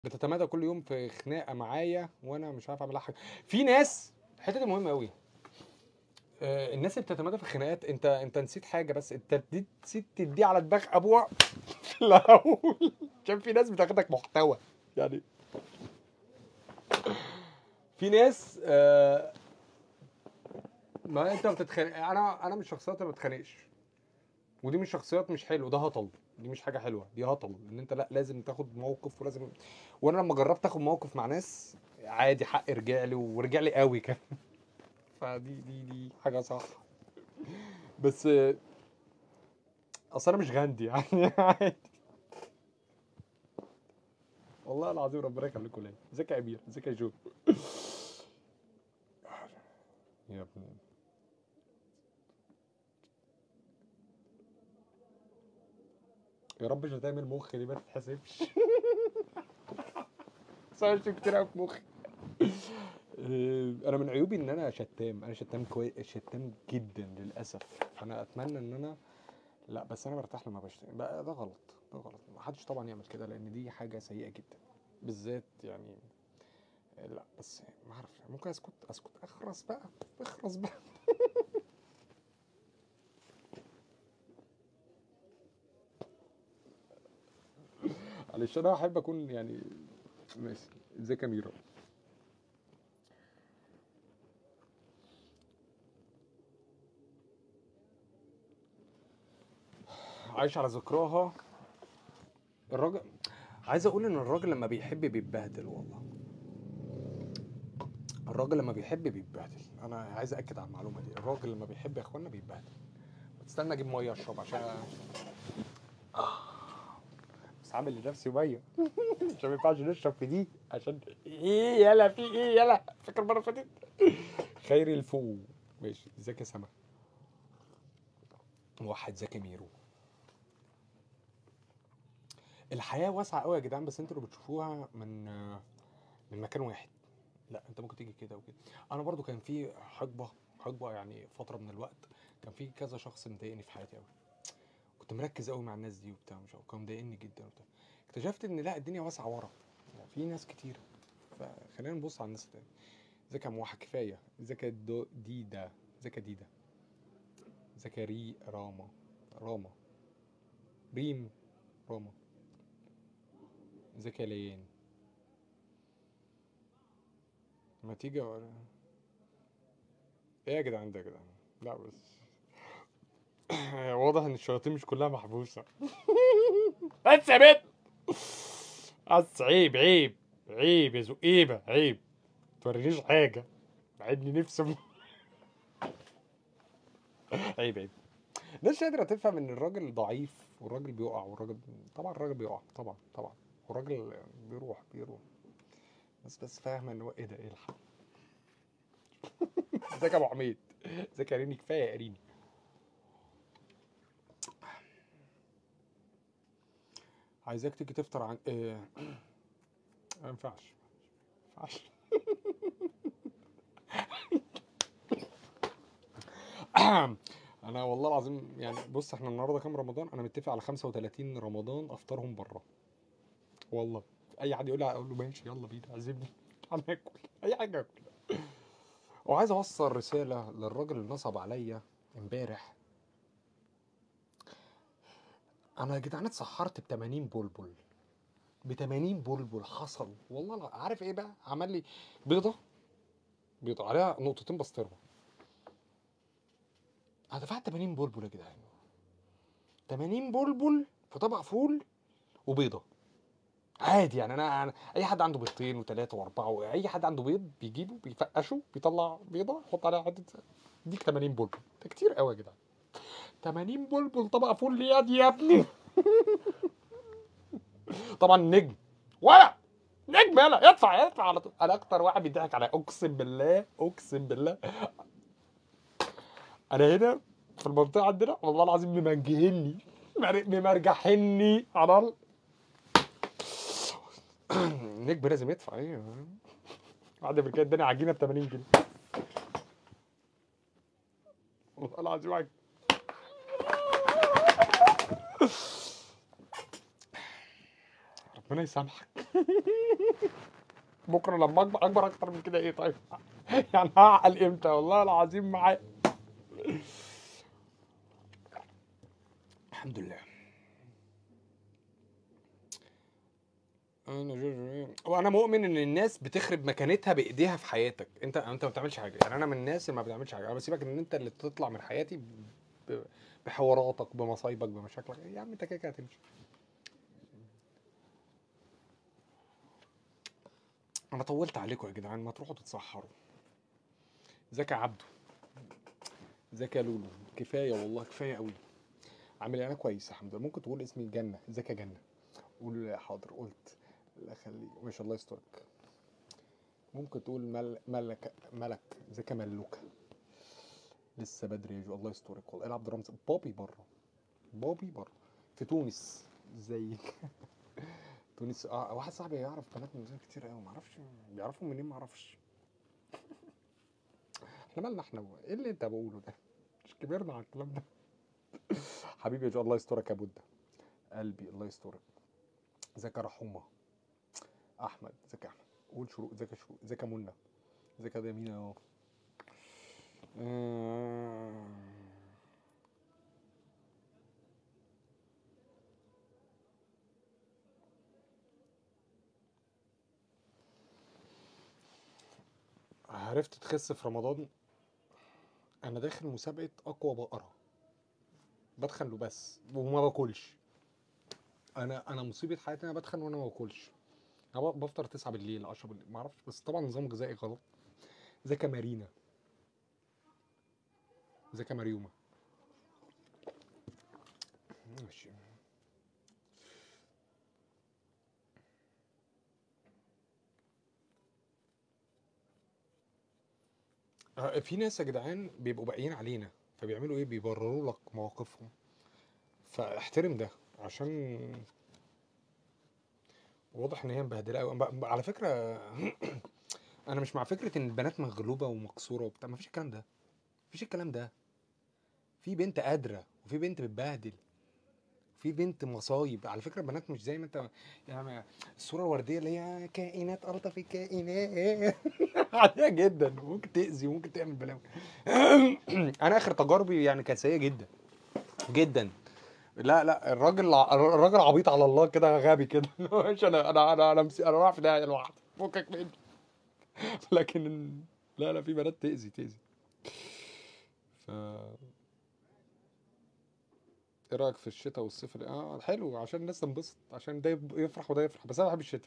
بتتمادى كل يوم في خناقه معايا وانا مش عارف اعمل لها حاجه في ناس الحته دي مهمه قوي آه، الناس اللي بتتمادى في الخناقات انت انت نسيت حاجه بس انت اديت نسيت تدي على دماغ ابوها في الاول عشان في ناس بتاخدك محتوى يعني في ناس آه، ما انت بتتخانق انا انا من الشخصيات اللي ما بتخانقش ودي مش شخصيات مش حلو ده هطل دي مش حاجه حلوه دي هطل ان انت لا لازم تاخد موقف ولازم وانا لما جربت اخد موقف مع ناس عادي حق رجع لي ورجع لي قوي كمان فدي دي دي حاجه صح بس آه، اصل انا مش غاندي يعني عادي والله العظيم ربنا يخليكم ليا ازيك يا امير ازيك يا جو يا ابني يا رب مش هتعمل مخ دي ما تتحسبش صارت كتير قوي في مخي آه، انا من عيوبي ان انا شتام انا شتام كويس شتام جدا للاسف فانا اتمنى ان انا لا بس انا برتاح لما بشتم بقى ده غلط ده غلط ما حدش طبعا يعمل كده لان دي حاجه سيئه جدا بالذات يعني آه، لا بس ما اعرفش ممكن اسكت اسكت اخرس بقى اخرس بقى معلش انا احب اكون يعني ماشي ازيك يا ميرا عايش على ذكراها الراجل عايز اقول ان الراجل لما بيحب بيتبهدل والله الراجل لما بيحب بيتبهدل انا عايز اكد على المعلومه دي الراجل لما بيحب يا اخوانا بيتبهدل استنى اجيب ميه اشرب عشان بس عامل لنفسي ميه عشان ما ينفعش نشرب في دي عشان ايه يلا في ايه يلا فاكر المره اللي فاتت خيري الفو ماشي ازيك يا سما موحد زكي ميرو الحياه واسعه قوي يا جدعان بس انتوا اللي بتشوفوها من من مكان واحد لا انت ممكن تيجي كده وكده انا برضو كان في حقبه حقبه يعني فتره من الوقت كان في كذا شخص مضايقني في حياتي قوي كنت مركز قوي مع الناس دي وبتاع مش عارف كان مضايقني جدا وبتاع اكتشفت ان لا الدنيا واسعه ورا يعني في ناس كتير فخلينا نبص على الناس التانية ازيك يا موحى كفايه ازيك يا دو- ديدا ازيك يا ديدا ازيك يا ري راما راما ريم راما ازيك يا ليان ما تيجي أقول- ايه يا جدعان ده يا جدعان لا بس واضح ان الشياطين مش كلها محبوسه بس يا بنت بس عيب عيب عيب يا زقيبه عيب تورينيش حاجه مع اني نفسي م- عيب عيب الناس مش قادره تفهم ان الراجل ضعيف والراجل بيقع والراجل طبعا الراجل بيقع طبعا طبعا والراجل بيروح بيروح بس بس فاهمه ان هو ايه ده ايه الحق ازيك يا ابو حميد ازيك يا ريني كفايه يا ريني عايزاك تيجي تفطر عن إيه... ما ينفعش ما ينفعش انا والله العظيم يعني بص احنا النهارده كام رمضان انا متفق على 35 رمضان افطرهم بره والله اي حد يقول لي اقول له ماشي يلا بينا عزمني تعالى ناكل اي حاجه اكل وعايز اوصل رساله للراجل اللي نصب عليا امبارح انا يا جدعان اتسحرت ب 80 بلبل ب 80 بلبل حصل والله لا عارف ايه بقى عمل لي بيضه بيضه عليها نقطتين بسطرمه انا دفعت 80 بلبل يا جدعان 80 بلبل في طبق فول وبيضه عادي يعني انا أنا- اي حد عنده بيضتين وثلاثه واربعه اي حد عنده بيض بيجيبه بيفقشه بيطلع بيضه يحط عليها حته ديك 80 بلبل ده كتير قوي يا جدعان 80 بلبل طبق فول ليه دي يا ابني طبعا نجم ولا نجم يلا ادفع ادفع على طول انا اكتر واحد بيضحك عليا اقسم بالله اقسم بالله انا هنا في المنطقه عندنا والله العظيم ممنجهني مر- ممرجحني على ال- نجم لازم يدفع ايه بعد ما كانت الدنيا عجينه ب 80 جنيه والله العظيم عج- ربنا يسامحك بكره لما اكبر اكبر اكتر من كده ايه طيب يعني هعقل امتى والله العظيم معايا الحمد لله انا جورج وانا مؤمن ان الناس بتخرب مكانتها بايديها في حياتك انت انت ما بتعملش حاجه يعني انا من الناس اللي ما بتعملش حاجه انا بسيبك ان انت اللي تطلع من حياتي ب- بحواراتك بمصايبك بمشاكلك يا عم انت كده كده هتمشي انا طولت عليكم يا جدعان ما تروحوا تتسحروا ازيك يا عبدو ازيك يا لولو كفايه والله كفايه قوي عامل ايه انا كويس الحمد لله ممكن تقول اسمي جنه ازيك يا جنه قول حاضر قلت الله يخليك ما شاء الله يسترك ممكن تقول مل... ملك ملك ازيك يا ملوكه لسه بدري يا جو الله يسترك والله العب درامز بابي بره بابي بره في تونس ازيك تونس اه واحد صاحبي يعرف بنات من كتير قوي معرفش بيعرفوا منين معرفش احنا مالنا احنا ايه اللي انت بقوله ده مش كبرنا على الكلام ده حبيبي يا جو الله يسترك يا بودة قلبي الله يسترك ازيك يا رحومه احمد ازيك يا احمد قول شروق ازيك يا شروق ازيك يا منى ازيك يا يمين اهو آه. عرفت تخس في رمضان انا داخل مسابقه اقوى بقره بدخن له بس وما باكلش انا انا مصيبه حياتي انا بدخن وانا ما باكلش انا ب- بفطر 9 بالليل 10 بالليل ما اعرفش بس طبعا نظام غذائي غلط ازيك يا مارينا ازيك يا مريومه ماشي آه، في ناس يا جدعان بيبقوا باقيين علينا فبيعملوا ايه بيبرروا لك مواقفهم فاحترم ده عشان واضح ان هي مبهدله قوي على فكره انا مش مع فكره ان البنات مغلوبه ومكسوره وبتاع مفيش الكلام ده مفيش الكلام ده في بنت قادره وفي بنت بتبهدل في بنت مصايب على فكره البنات مش زي ما انت يعني الصوره الورديه اللي هي كائنات الطف الكائنات عاديه جدا ممكن تاذي وممكن تعمل بلاوي انا اخر تجاربي يعني كانت سيئه جدا جدا لا لا الراجل ع- الراجل عبيط على الله كده غبي كده مش انا انا انا انا مس- انا رايح في داهيه لوحدي فكك مني لكن لا لا في بنات تاذي تاذي ف ايه رايك في الشتاء والصيف اللي- اه حلو عشان الناس تنبسط عشان ده يب- يفرح وده يفرح بس انا بحب الشتاء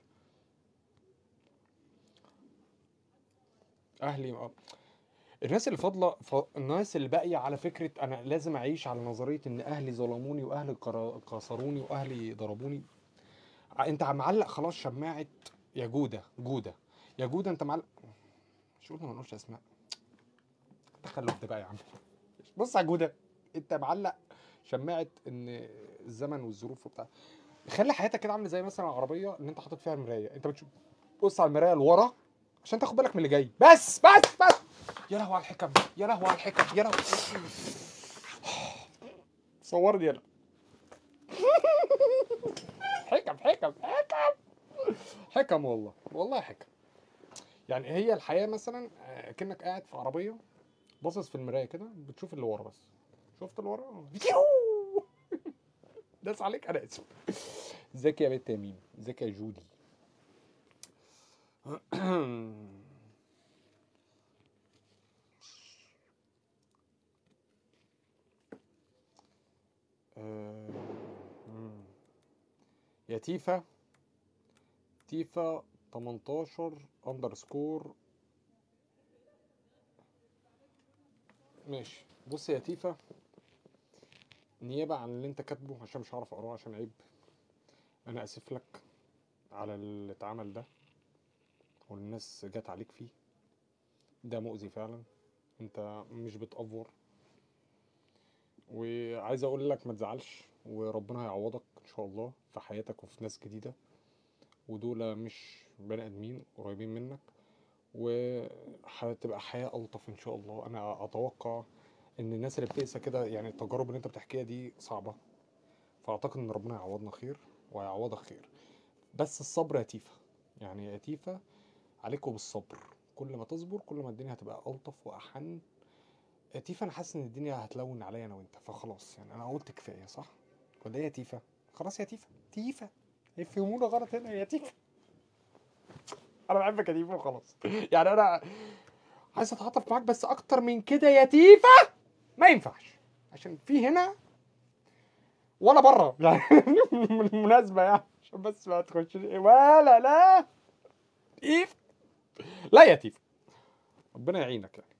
اهلي آه. الناس اللي فاضله ف... الناس اللي باقيه على فكره انا لازم اعيش على نظريه ان اهلي ظلموني واهلي قرا- كسروني واهلي ضربوني ع- انت معلق خلاص شماعه يا جوده جوده يا جوده انت معلق مش قلنا ما نقولش اسماء تخلف ده بقى يا عم بص على جوده انت معلق شماعه ان الزمن والظروف وبتاع خلي حياتك كده عامله زي مثلا العربيه ان انت حاطط فيها مرايه انت بتشوف بص على المرايه لورا عشان تاخد بالك من اللي جاي بس بس بس يا لهوي على الحكم يا لهوي على الحكم يا لهوي صورني يلا حكم حكم حكم حكم والله والله حكم يعني هي الحياه مثلا آه، كأنك قاعد في عربيه باصص في المرايه كده بتشوف اللي ورا بس شفت اللي ورا يو! داس عليك انا اسف ازيك يا بنت يمين ازيك يا جودي آه، مم. يا تيفا تيفا 18 اندرسكور ماشي بص يا تيفا نيابة عن اللي انت كاتبه عشان مش هعرف اقراه عشان عيب انا اسف لك على اللي اتعمل ده والناس جت عليك فيه ده مؤذي فعلا انت مش بتأفور وعايز اقول لك ما تزعلش وربنا هيعوضك ان شاء الله في حياتك وفي ناس جديدة ودول مش بني ادمين قريبين منك وهتبقى حياة ألطف إن شاء الله أنا أتوقع إن الناس اللي بتقسى كده يعني التجارب اللي أنت بتحكيها دي صعبة فأعتقد إن ربنا هيعوضنا خير وهيعوضك خير بس الصبر يا تيفا يعني يا تيفا عليكم بالصبر كل ما تصبر كل ما الدنيا هتبقى الطف واحن يا تيفا انا حاسس ان الدنيا هتلون عليا انا وانت فخلاص يعني انا قلت كفايه صح ولا ايه يا تيفا خلاص يا تيفا تيفا يفهمونا غلط هنا يا تيفا انا بحبك يا تيفا وخلاص يعني انا عايز اتعاطف معاك بس اكتر من كده يا تيفا ما ينفعش عشان في هنا ولا بره يعني بالمناسبه يعني عشان بس ما تخش ولا لا تيف لا يا تيف ربنا يعينك يعني